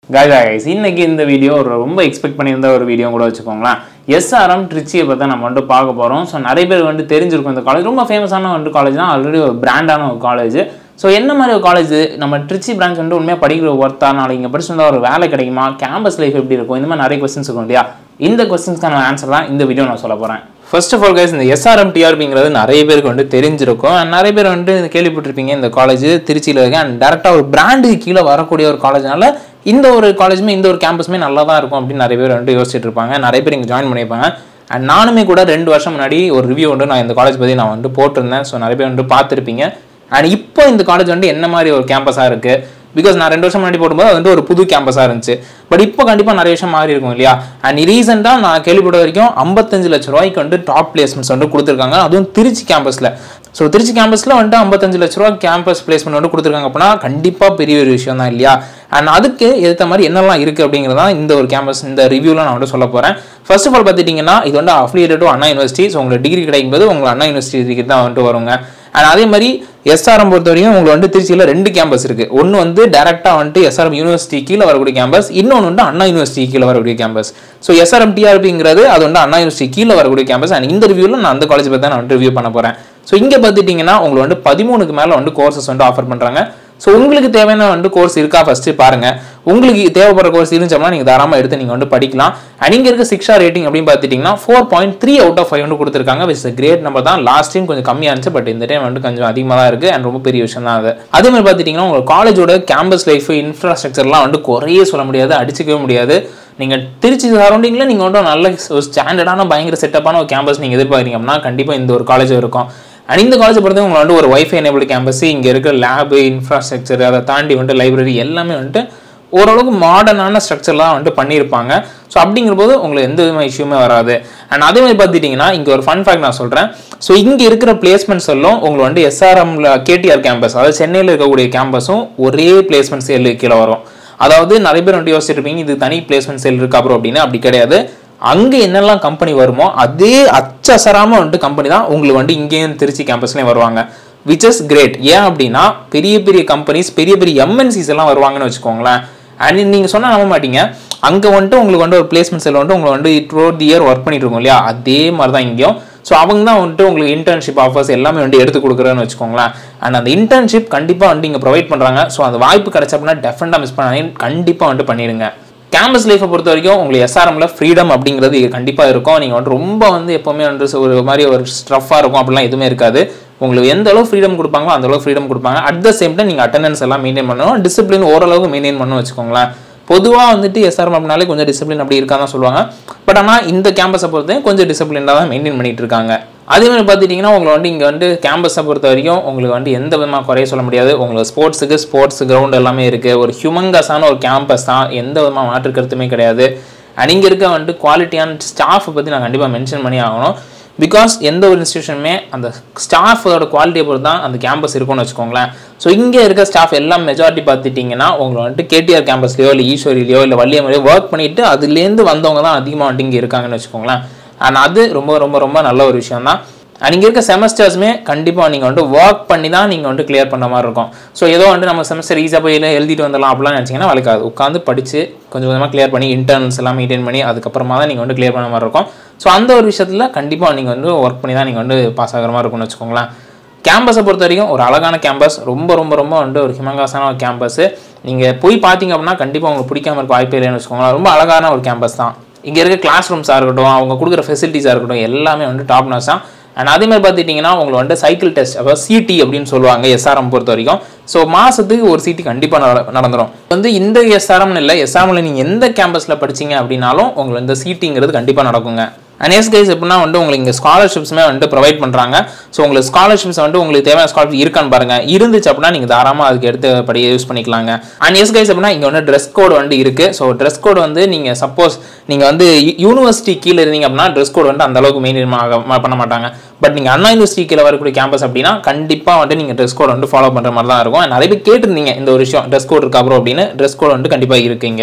காய் guys இன்னைக்கு இந்த வீடியோ ஒரு ரொம்ப எக்ஸ்பெக்ட் பண்ணியிருந்த ஒரு வீடியோ கூட வச்சுக்கோங்களேன் எஸ்ஆர்எம் ட்ரிச்சியை பற்றி நம்ம வந்துட்டு பார்க்க போகிறோம் ஸோ நிறைய பேர் வந்து தெரிஞ்சிருக்கும் இந்த காலேஜ் ரொம்ப ஃபேமஸான வந்து காலேஜ் தான் ஆல்ரெடி ஒரு பிராண்டான ஒரு காலேஜ் ஸோ என்ன மாதிரி ஒரு காலேஜ் நம்ம ட்ரிச்சி பிரான்ச் வந்து உண்மையாக படிக்கிற ஒர்த்தா நாளைக்கு இங்கே படிச்சு வந்தால் ஒரு வேலை கிடைக்குமா கேம்பஸ் லைஃப் எப்படி இருக்கும் இந்த மாதிரி நிறைய கொஸ்டின்ஸ் இருக்கும் இல்லையா இந்த கொஸ்டின்ஸ்க்கான ஆன்சர் தான் இந்த வீடியோ நான் சொல்ல போகிறேன் ஃபர்ஸ்ட் ஆஃப் ஆல் கைஸ் இந்த எஸ்ஆர்எம் டிஆர்பிங்கிறது நிறைய பேருக்கு வந்து தெரிஞ்சிருக்கும் and நிறைய பேர் வந்து கேள்விப்பட்டிருப்பீங்க இந்த காலேஜ் திருச்சியில் இருக்கு அண்ட் டேரெக்டாக ஒரு பிராண்டுக்கு கீழே வரக்கூடிய ஒரு காலேஜ்னால இந்த ஒரு காலேஜுமே இந்த ஒரு கேம்பஸுமே நல்லா தான் இருக்கும் அப்படின்னு நிறைய பேர் வந்து யோசிச்சுட்டு இருப்பாங்க நிறைய பேர் இங்கே ஜாயின் பண்ணியிருப்பாங்க அண்ட் நானுமே கூட ரெண்டு வருஷம் முன்னாடி ஒரு ரிவ்யூ வந்து நான் இந்த காலேஜ் பற்றி நான் வந்து போட்டிருந்தேன் ஸோ நிறைய பேர் வந்து பார்த்துருப்பீங்க அண்ட் இப்போ இந்த காலேஜ் வந்து என்ன மாதிரி ஒரு கேம்பஸாக இருக்குது பிகாஸ் நான் ரெண்டு வருஷம் முன்னாடி போடும்போது அது வந்து ஒரு புது கேம்பஸாக இருந்துச்சு பட் இப்போ கண்டிப்பாக நிறைய விஷயம் மாறி இருக்கும் இல்லையா அண்ட் ரீசெண்டாக நான் கேள்விப்பட்ட வரைக்கும் ஐம்பத்தஞ்சு லட்ச ரூபாய்க்கு வந்து டாப் பிளேஸ்மெண்ட்ஸ் வந்து கொடுத்துருக்காங்க அதுவும் திருச்சி கேம்பஸில் ஸோ திருச்சி கேம்பஸில் வந்துட்டு ஐம்பத்தஞ்சு லட்ச ரூபா கேம்பஸ் பிளேஸ்மெண்ட் வந்து கொடுத்துருக்காங்க அப்படின்னா கண்டிப்பாக பெரிய ஒரு விஷயம் தான் இல்லையா அண்ட் அதுக்கு ஏற்ற மாதிரி என்னெல்லாம் இருக்குது அப்படிங்கிறது தான் இந்த ஒரு கேம்பஸ் இந்த ரிவ்யூவில் நான் வந்து சொல்ல போகிறேன் ஃபர்ஸ்ட் ஆஃப் ஆல் பார்த்துட்டிங்கன்னா இது வந்து affiliated to Anna university so உங்களுக்கு டிகிரி கிடைக்கும் போது உங்களுக்கு அண்ணா யூனிவர்சிட்டிக்கு தான் வந்துட்டு வருங்க அண்ட் அதே மாதிரி எஸ்ஆர்எம் பொறுத்த வரைக்கும் உங்களுக்கு வந்து திருச்சியில் ரெண்டு கேம்பஸ் இருக்குது ஒன்று வந்து டேரெக்டாக வந்துட்டு எஸ்ஆர்எம் யூனிவர்சிட்டி கீழே வரக்கூடிய கேம்பஸ் இன்னொன்று வந்து அண்ணா யூனிவர்சிட்டி கீழே வரக்கூடிய கேம்பஸ் ஸோ எஸ்ஆர்எம் டிஆர்பிங்கிறது அது வந்து அண்ணா யூனிவர்சிட்டி கீழே வரக்கூடிய கேம்பஸ் அண்ட் இந்த ரிவ்யூவில் நான் அந்த காலேஜ் பற்றி தான் நான் வந்து ரிவ்யூ பண்ண போகிறேன் ஸோ இங்கே பார்த்துட்டிங்கன்னா உங்களுக்கு வந்து பதிமூணுக்கு மேலே வந்து கோர்சஸ் வந்து ஆஃபர் பண்ணுறாங்க ஸோ உங்களுக்கு தேவையான வந்து கோர்ஸ் இருக்கா ஃபஸ்ட்டு பாருங்கள் உங்களுக்கு தேவைப்படுற கோர்ஸ் இருந்துச்சோம்னா நீங்கள் தாராளமாக எடுத்து நீங்கள் வந்து படிக்கலாம் அண்ட் இங்கே இருக்க சிக்ஷா ரேட்டிங் அப்படின்னு பார்த்துட்டிங்கன்னா four point three out of five வந்து கொடுத்துருக்காங்க விஸ் கிரேட் நம்பர் தான் லாஸ்ட் டைம் கொஞ்சம் கம்மியாக இருந்துச்சு பட் இந்த டைம் வந்து கொஞ்சம் அதிகமாக தான் இருக்குது அண்ட் ரொம்ப பெரிய விஷயம் தான் அது அதே மாதிரி பார்த்துட்டிங்கன்னா உங்கள் காலேஜோட கேம்பஸ் லைஃப் இன்ஃப்ராஸ்ட்ரக்சர்லாம் வந்து குறைய சொல்ல முடியாது அடிச்சிக்கவே முடியாது நீங்கள் திருச்சி சரௌண்டிங்கில் நீங்கள் வந்து நல்ல ஒரு ஸ்டாண்டர்டான பயங்கர செட்டப்பான ஒரு கேம்பஸ் நீங்கள் எதிர்பார்க்குறீங்க அப்படின்னா கண்டிப்பாக இந்த ஒரு காலேஜ் இருக்கும் அண்ட் இந்த காலேஜ் பொறுத்த உங்களுக்கு வந்து ஒரு ஒய்ஃபை எனேபிள் கேம்பஸ் இங்கே இருக்கிற லேபு இன்ஃப்ராஸ்ட்ரக்சர் அதை தாண்டி வந்துட்டு லைப்ரரி எல்லாமே வந்துட்டு ஓரளவுக்கு மாடர்னான ஸ்ட்ரக்சர்லாம் வந்துட்டு பண்ணியிருப்பாங்க ஸோ அப்படிங்கிற போது உங்களுக்கு எந்த விதமான இஷ்யூமே வராது அண்ட் அதே மாதிரி பார்த்துட்டிங்கன்னா இங்கே ஒரு ஃபன் ஃபேக்ட் நான் சொல்கிறேன் ஸோ இங்கே இருக்கிற பிளேஸ்மெண்ட்ஸ் எல்லாம் உங்களுக்கு வந்து எஸ்ஆர்எம்ல கேடிஆர் கேம்பஸ் அதாவது சென்னையில் இருக்கக்கூடிய கேம்பஸும் ஒரே பிளேஸ்மெண்ட் சேல் கீழே வரும் அதாவது நிறைய பேர் வந்து யோசிச்சுட்டு இருப்பீங்க இது தனி பிளேஸ்மெண்ட் சேல் இருக்கா அப்புறம் அப்படின்னு அப்படி கிடையாது அங்கே என்னெல்லாம் கம்பெனி வருமோ அதே அச்சசராமல் வந்துட்டு கம்பெனி தான் உங்களுக்கு வந்து இங்கேயும் திருச்சி கேம்பஸ்லேயும் வருவாங்க விச் இஸ் கிரேட் ஏன் அப்படின்னா பெரிய பெரிய கம்பெனிஸ் பெரிய பெரிய எம்என்சிஸ் எல்லாம் வருவாங்கன்னு வச்சுக்கோங்களேன் அண்ட் நீங்கள் சொன்னால் நம்ப மாட்டீங்க அங்கே வந்துட்டு உங்களுக்கு வந்து ஒரு பிளேஸ்மெண்ட் செல் வந்துட்டு உங்களை வந்து த்ரூ தி இயர் ஒர்க் பண்ணிட்டு இருக்கோம் இல்லையா அதே மாதிரி தான் இங்கேயும் ஸோ அவங்க தான் வந்துட்டு உங்களுக்கு இன்டர்ன்ஷிப் ஆஃபர்ஸ் எல்லாமே வந்து எடுத்து கொடுக்குறேன்னு வச்சுக்கோங்களேன் அண்ட் அந்த இன்டர்ன்ஷிப் கண்டிப்பாக வந்து இங்கே ப்ரொவைட் பண்ணுறாங்க ஸோ அந்த வாய்ப்பு கிடைச்ச அப்படின்னா டெஃபினட்டாக மிஸ் பண்ணாதீங்க கண்டிப்பாக வந்துட்டு பண்ணிடுங்க கேம்பஸ் லைஃப்பை பொறுத்த வரைக்கும் உங்களுக்கு எஸ்ஆர்எம்ல ஃப்ரீடம் அப்படிங்கிறது கண்டிப்பாக இருக்கும் நீங்கள் வந்து ரொம்ப வந்து எப்போவுமே வந்து ஒரு மாதிரி ஒரு ஸ்ட்ரஃபாக இருக்கும் அப்படிலாம் எதுவுமே இருக்காது உங்களுக்கு எந்த அளவு ஃப்ரீடம் கொடுப்பாங்களோ அந்த அளவு ஃப்ரீடம் கொடுப்பாங்க அட் த சேம் டைம் நீங்கள் அட்டண்டன்ஸ் எல்லாம் மெயின்டைன் பண்ணணும் டிசிப்ளின் ஓரளவுக்கு மெயின்டைன் பண்ணணும் வச்சுக்கோங்களேன் பொதுவாக வந்துட்டு எஸ்ஆர்எம் அப்படின்னாலே கொஞ்சம் டிசிப்ளின் அப்படி இருக்கா தான் சொல்லுவாங்க பட் ஆனால் இந்த கேம்பஸை பொறுத்தவரைக்கும் கொஞ்சம் டிசிப்ளினாக தான் மெயின்டைன் பண்ணிட்டு இருக்காங்க அதே மாதிரி பார்த்துட்டிங்கன்னா உங்களை வந்து இங்கே வந்து கேம்பஸை பொறுத்த வரைக்கும் உங்களுக்கு வந்து எந்த விதமாக குறைய சொல்ல முடியாது உங்களுக்கு ஸ்போர்ட்ஸுக்கு ஸ்போர்ட்ஸ் கிரவுண்ட் எல்லாமே இருக்குது ஒரு ஹியூமங்கஸான ஒரு கேம்பஸ் தான் எந்த விதமாக மாற்று கருத்துமே கிடையாது அண்ட் இங்கே இருக்க வந்துட்டு குவாலிட்டியான ஸ்டாஃபை பற்றி நான் கண்டிப்பாக மென்ஷன் பண்ணி ஆகணும் பிகாஸ் எந்த ஒரு இன்ஸ்டியூஷனுமே அந்த ஸ்டாஃபோட குவாலிட்டியை பொறுத்து தான் அந்த கேம்பஸ் இருக்கும்னு வச்சுக்கோங்களேன் ஸோ இங்கே இருக்க ஸ்டாஃப் எல்லாம் மெஜாரிட்டி பார்த்துட்டிங்கன்னா உங்களை வந்துட்டு கேடிஆர் கேம்பஸ்லையோ இல்லை ஈஸ்வரிலையோ இல்லை வள்ளியமலையோ ஒர்க் பண்ணிட்டு அதுலேருந்து வந்தவங்க தான் அதிகமாக வந்துட்டு இங்கே இருக்காங்கன்னு வச்சுக்கோங்களேன் அண்ட் அது ரொம்ப ரொம்ப ரொம்ப நல்ல ஒரு விஷயம் தான் அண்ட் இங்கே இருக்க செமஸ்டர்ஸுமே கண்டிப்பாக நீங்கள் வந்துட்டு ஒர்க் பண்ணி தான் நீங்கள் வந்துட்டு கிளியர் பண்ண மாதிரி இருக்கும் ஸோ ஏதோ வந்துட்டு நம்ம செமஸ்டர் ஈஸியாக போய் எழுதிட்டு வந்துடலாம் அப்படிலாம் நினச்சிங்கன்னா வளைக்காது உட்காந்து படித்து கொஞ்சம் கொஞ்சமாக கிளியர் பண்ணி இன்டர்னல்ஸ் எல்லாம் மெயின்டைன் பண்ணி அதுக்கப்புறமா தான் நீங்கள் வந்து கிளியர் பண்ண மாதிரி இருக்கும் ஸோ அந்த ஒரு விஷயத்தில் கண்டிப்பாக நீங்கள் வந்து ஒர்க் பண்ணி தான் நீங்கள் வந்து பாஸ் ஆகிற மாதிரி இருக்கும்னு வச்சுக்கோங்களேன் கேம்பஸை பொறுத்த வரைக்கும் ஒரு அழகான கேம்பஸ் ரொம்ப ரொம்ப ரொம்ப வந்து ஒரு ஹிமங்காசான ஒரு கேம்பஸ் நீங்கள் போய் பார்த்தீங்க அப்படின்னா கண்டிப்பாக உங்களுக்கு பிடிக்காம இருக்க வாய்ப்பே இல்லைன்னு வச்சுக்கோங்களேன் ரொம்ப அழகான ஒரு கேம்பஸ் தான் இங்கே இருக்க கிளாஸ் ரூம்ஸாக இருக்கட்டும் அவங்க கொடுக்குற ஃபெசிலிட்டிஸாக இருக்கட்டும் எல்லாமே வந்து டாப் நாஸ் தான் அண்ட் அதே மாதிரி பார்த்துட்டிங்கன்னா உங்களுக்கு வந்து சைக்கிள் டெஸ்ட் அதாவது சிடி அப்படின்னு சொல்லுவாங்க எஸ்ஆர்எம் பொறுத்த வரைக்கும் ஸோ மாதத்துக்கு ஒரு சிடி கண்டிப்பாக நட நடந்துடும் வந்து இந்த எஸ்ஆர்எம்னு இல்லை எஸ்ஆர்எம்ல நீங்கள் எந்த கேம்பஸில் படிச்சீங்க அப்படின்னாலும் உங்களுக்கு இந்த சிடிங்கிறது கண்டிப்பாக நடக்குங்க அண்ட் எஸ் கைஸ் எப்படின்னா வந்து உங்களுக்கு இங்கே ஸ்காலர்ஷிப்ஸுமே வந்துட்டு ப்ரொவைட் பண்ணுறாங்க ஸோ உங்களுக்கு ஸ்காலர்ஷிப்ஸ் வந்துட்டு உங்களுக்கு தேவையான ஸ்காலர்ஷிப் இருக்கான்னு பாருங்கள் இருந்துச்சு அப்படின்னா நீங்கள் தாராளமாக அதுக்கு எடுத்து படி யூஸ் பண்ணிக்கலாங்க அண்ட் எஸ் கைஸ் அப்படின்னா இங்கே வந்து ட்ரெஸ் கோடு வந்து இருக்குது ஸோ ட்ரெஸ் கோடு வந்து நீங்கள் சப்போஸ் நீங்கள் வந்து யூனிவர்சிட்டி கீழே இருந்தீங்க அப்படின்னா ட்ரெஸ் கோடு வந்து அந்த அளவுக்கு மெயின்டைன் பண்ண மாட்டாங்க பட் நீங்கள் அண்ணா யூனிவர்சிட்டி கீழே வரக்கூடிய கேம்பஸ் அப்படின்னா கண்டிப்பாக வந்து நீங்கள் ட்ரெஸ் கோட் வந்து ஃபாலோ பண்ணுற மாதிரி தான் இருக்கும் நிறைய பேர் கேட்டிருந்தீங்க இந்த ஒரு விஷயம் ட்ரெஸ் கோட் இருக்கா ப்ரோ அப்படின்னு ட்ரெஸ் கோட் வந்து கண்டிப்பாக இருக்குங்க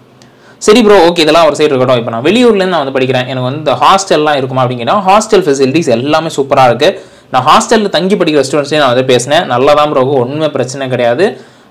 சரி ப்ரோ ஓகே இதெல்லாம் ஒரு சைடு இருக்கட்டும் இப்போ நான் வெளியூர்லேருந்து நான் வந்து படிக்கிறேன் எனக்கு வந்து இந்த ஹாஸ்டல்லாம் இருக்குமா அப்படிங்கன்னா ஹாஸ்டல் ஃபெசிலிட்டிஸ் எல்லாமே சூப்பராக இருக்குது நான் ஹாஸ்டலில் தங்கி படிக்கிற ஸ்டூடெண்ட்ஸே நான் வந்து பேசினேன் நல்லா தான் ப்ரோ ஒன்றுமே பிரச்சனை கிடையாது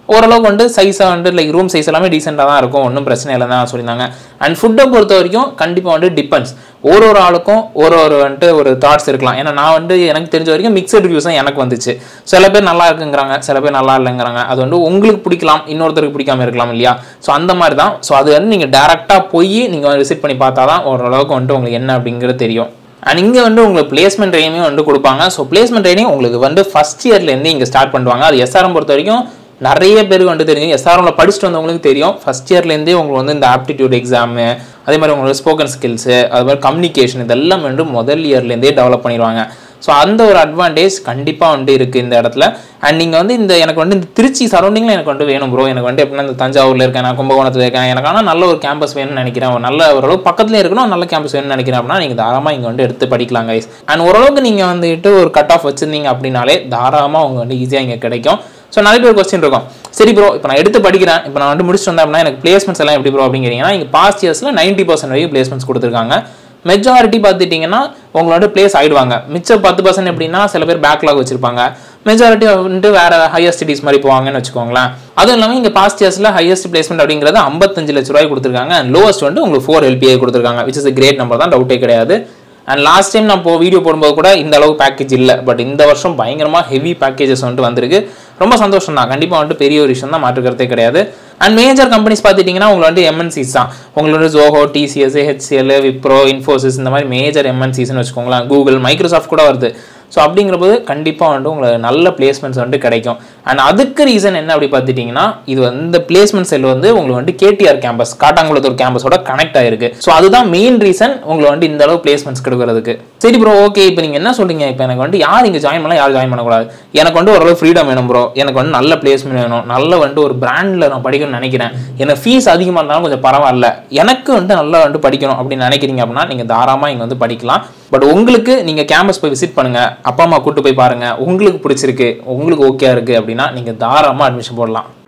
ஓரளவுக்கு வந்து சைஸாக வந்து லைக் ரூம் சைஸ் எல்லாமே டீசெண்டாக தான் இருக்கும் ஒன்றும் பிரச்சனை இல்லை தான் சொல்லியிருந்தாங்க அண்ட் ஃபுட்டை பொறுத்த வரைக்கும் கண்டிப்பாக வந்து டிபெண்ட்ஸ் ஒரு ஒரு ஆளுக்கும் ஒரு ஒரு வந்துட்டு ஒரு தாட்ஸ் இருக்கலாம் ஏன்னா நான் வந்து எனக்கு தெரிஞ்ச வரைக்கும் மிக்சட் ரிவ்யூஸ் தான் எனக்கு வந்துச்சு சில பேர் நல்லா இருக்குங்கிறாங்க சில பேர் நல்லா இல்லைங்கிறாங்க அது வந்து உங்களுக்கு பிடிக்கலாம் இன்னொருத்தருக்கு பிடிக்காம இருக்கலாம் இல்லையா ஸோ அந்த மாதிரி தான் ஸோ அது வந்து நீங்கள் டேரெக்டாக போய் நீங்கள் விசிட் பண்ணி பார்த்தா தான் ஓரளவுக்கு வந்துட்டு உங்களுக்கு என்ன அப்படிங்கிறது தெரியும் அண்ட் இங்கே வந்து உங்களுக்கு பிளேஸ்மெண்ட் ட்ரைனிங் வந்து கொடுப்பாங்க ஸோ பிளேஸ்மெண்ட் ட்ரைனிங் உங்களுக்கு வந்து ஃபஸ்ட் இயர்லேருந்து இங்கே ஸ்டார்ட் பண்ணுவாங்க அது எஸ்ஆர்எம் பொறுத்த வரைக்கும் நிறைய பேருக்கு வந்து தெரியும் எஸ்ஆர்எம்ல படிச்சுட்டு வந்தவங்களுக்கு தெரியும் ஃபஸ்ட் இயர்லேருந்தே உங்களுக்கு வந்து இந்த ஆப்டிடியூட் எக்ஸாமு அதே மாதிரி உங்களுக்கு ஸ்போக்கன் ஸ்கில்ஸு அது மாதிரி கம்யூனிகேஷன் இதெல்லாம் வந்து முதல் இயர்லேருந்தே டெவலப் பண்ணிடுவாங்க ஸோ அந்த ஒரு அட்வான்டேஜ் கண்டிப்பாக வந்து இருக்குது இந்த இடத்துல அண்ட் நீங்கள் வந்து இந்த எனக்கு வந்து இந்த திருச்சி சரௌண்டிங்கில் எனக்கு வந்து வேணும் ப்ரோ எனக்கு வந்து எப்படின்னா இந்த தஞ்சாவூரில் இருக்கேன் நான் கும்பகோணத்தில் இருக்கேன் எனக்கு ஆனால் நல்ல ஒரு கேம்பஸ் வேணும்னு நினைக்கிறேன் ஒரு நல்ல ஓரளவு பக்கத்துல இருக்கணும் நல்ல கேம்பஸ் வேணும்னு நினைக்கிறேன் அப்படின்னா நீங்கள் தாராளமாக இங்கே வந்து எடுத்து படிக்கலாம் கைஸ் அண்ட் ஓரளவுக்கு நீங்கள் வந்துட்டு ஒரு கட் ஆஃப் வச்சிருந்தீங்க அப்படின்னாலே தாராளமாக அவங்க வந்து ஈஸியாக இங்கே கிடைக்கும் ஸோ நிறைய பேர் கொஸ்டின் இருக்கும் சரி ப்ரோ இப்போ நான் எடுத்து படிக்கிறேன் இப்போ நான் வந்து முடிச்சுட்டு வந்தேன் அப்படின்னா எனக்கு பிளேஸ்மெண்ட்ஸ் எல்லாம் எப்படி ப்ரோ அப்படிங்கிறீங்கன்னா இங்கே பாஸ்ட் இயர்ஸில் நைன்ட்டி பர்சன்ட் வரைக்கும் பிளேஸ்மெண்ட்ஸ் கொடுத்துருக்காங்க மெஜாரிட்டி பார்த்துட்டிங்கன்னா உங்களோட பிளேஸ் ஆயிடுவாங்க மிச்சம் பத்து பர்சன்ட் எப்படின்னா சில பேர் பேக்லாக் வச்சிருப்பாங்க மெஜாரிட்டி வந்துட்டு வேற ஹையர் ஸ்டடீஸ் மாதிரி போவாங்கன்னு வச்சுக்கோங்களேன் அதுவும் இல்லாமல் இங்கே பாஸ்ட் இயர்ஸில் ஹையஸ்ட் பிளேஸ்மெண்ட் அப்படிங்கிறது ஐம்பத்தஞ்சு லட்ச ரூபாய் கொடுத்துருக்காங்க அண்ட் லோவஸ்ட் வந்து உங்களுக்கு ஃபோர் எல்பிஐ கொடுத்துருக்காங்க விச் இஸ் கிரேட் நம்பர் தான் டவுட்டே கிடையாது அண்ட் லாஸ்ட் டைம் நான் இப்போ வீடியோ போடும்போது கூட இந்த அளவு பேக்கேஜ் இல்லை பட் இந்த வருஷம் பயங்கரமாக ஹெவி பேக்கேஜஸ் வந்துட்டு வந்திருக்கு ரொம்ப சந்தோஷம் தான் கண்டிப்பாக வந்துட்டு பெரிய ஒரு விஷயம் தான் மாற்றுக்கிறதே கிடையாது அண்ட் மேஜர் கம்பெனிஸ் பார்த்துட்டிங்கன்னா உங்களுக்கு வந்து எம்என்சிஸ் தான் உங்களோட ஜோஹோ டிசிஎஸ் ஹெச்சிஎல் விப்ரோ இன்ஃபோசிஸ் இந்த மாதிரி மேஜர் எம்என்சிஸ்னு வச்சுக்கோங்களேன் கூகுள் மைக்ரோசாஃப்ட் கூட வருது ஸோ அப்படிங்கிறபோது கண்டிப்பாக வந்துட்டு உங்களுக்கு நல்ல பிளேஸ்மெண்ட்ஸ் வந்துட்டு கிடைக்கும் அண்ட் அதுக்கு ரீசன் என்ன அப்படி பார்த்துட்டிங்கன்னா இது வந்து பிளேஸ்மெண்ட் செல் வந்து உங்களுக்கு வந்து கேடிஆர் கேம்பஸ் காட்டாங்குளத்தூர் கேம்பஸோட கனெக்ட் ஆயிருக்கு ஸோ அதுதான் மெயின் ரீசன் உங்களுக்கு வந்து இந்த அளவு பிளேஸ்மெண்ட்ஸ் கொடுக்கறதுக்கு சரி ப்ரோ ஓகே இப்போ நீங்கள் என்ன சொல்றீங்க இப்போ எனக்கு வந்து யார் இங்கே ஜாயின் பண்ணலாம் யார் ஜாயின் பண்ணக்கூடாது எனக்கு வந்து ஓரளவு ஃப்ரீடம் வேணும் ப்ரோ எனக்கு வந்து நல்ல பிளேஸ்மெண்ட் வேணும் நல்ல வந்துட்டு ஒரு பிராண்டில் நான் படிக்கணும்னு நினைக்கிறேன் எனக்கு ஃபீஸ் அதிகமாக இருந்தாலும் கொஞ்சம் பரவாயில்ல எனக்கு வந்துட்டு நல்லா வந்துட்டு படிக்கணும் அப்படின்னு நினைக்கிறீங்க அப்படின்னா நீங்கள் தாராளமாக இங்கே வந்து படிக்கலாம் பட் உங்களுக்கு நீங்கள் கேம்பஸ் போய் விசிட் பண்ணுங்கள் அப்பா அம்மா கூட்டு போய் பாருங்கள் உங்களுக்கு பிடிச்சிருக்கு உங்களுக்கு ஓகே இருக்குது அப்படின்னா நீங்கள் தாராளமாக அட்மிஷன் போடலாம்